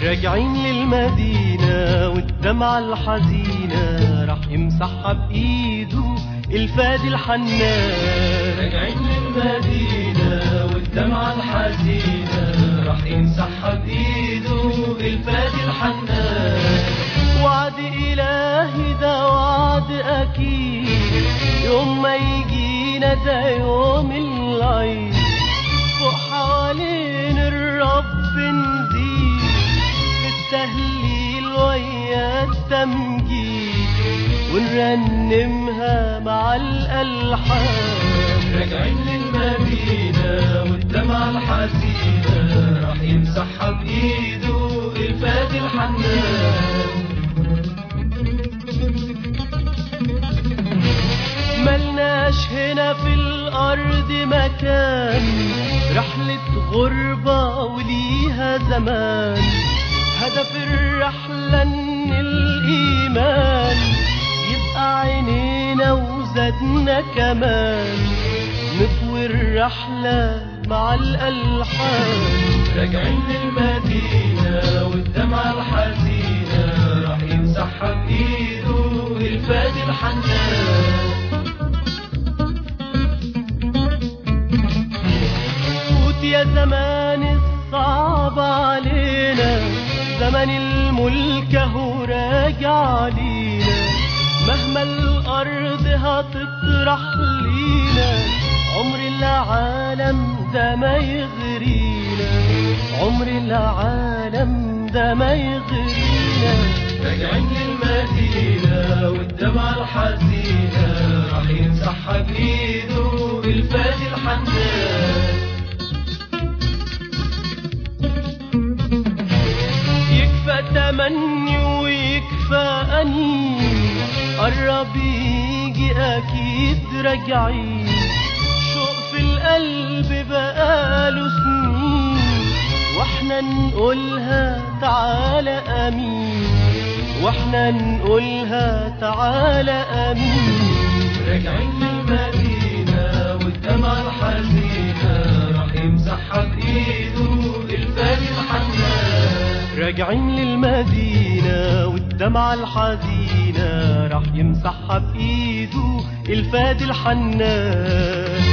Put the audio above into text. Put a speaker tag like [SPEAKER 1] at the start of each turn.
[SPEAKER 1] راجعين للمدينة والدمعة الحزينة راح يمسحها بإيده الفادي الحنان
[SPEAKER 2] راجعين للمدينة والدمعة الحزينة راح يمسحها بإيده الفادي الحنان
[SPEAKER 1] وعد إلهي ده وعد أكيد يوم ما يجينا ده يوم العيد فوق حوالين الرب نزيد بالتهليل ويا التمجيد ونرنمها مع الألحان
[SPEAKER 2] راجعين للمدينة والدمعة الحزينة راح يمسحها بإيده الفادي الحنان
[SPEAKER 1] ملناش هنا في الأرض مكان رحلة غربة وليها زمان هدف الرحلة إن الإيمان يبقى عينينا وزادنا كمان نطوي الرحلة مع الألحان
[SPEAKER 2] راجعين للمدينة والدمعة الحزينة راح يمسحها بإيده الفادي الحنان
[SPEAKER 1] فوت يا زمان الصعب علينا زمن الملك هو راجع علينا مهما الأرض هتطرح لينا عمر العالم ده ما يغرينا عمر العالم ده ما يغرينا
[SPEAKER 2] راجعين للمدينة والدمعة الحزينة راح يمسحها بإيده الفادي الحنان
[SPEAKER 1] يكفى تمني ويكفى أنين قرب يجي أكيد راجعين شوق في القلب بقاله سنين واحنا نقولها تعالى أمين واحنا نقولها تعالى أمين
[SPEAKER 2] راجعين للمدينة والدمعة الحزينة راح يمسحها بإيده الفادي الحنان
[SPEAKER 1] راجعين للمدينة والدمعة الحزينة راح يمسحها بإيده الفادي الحنان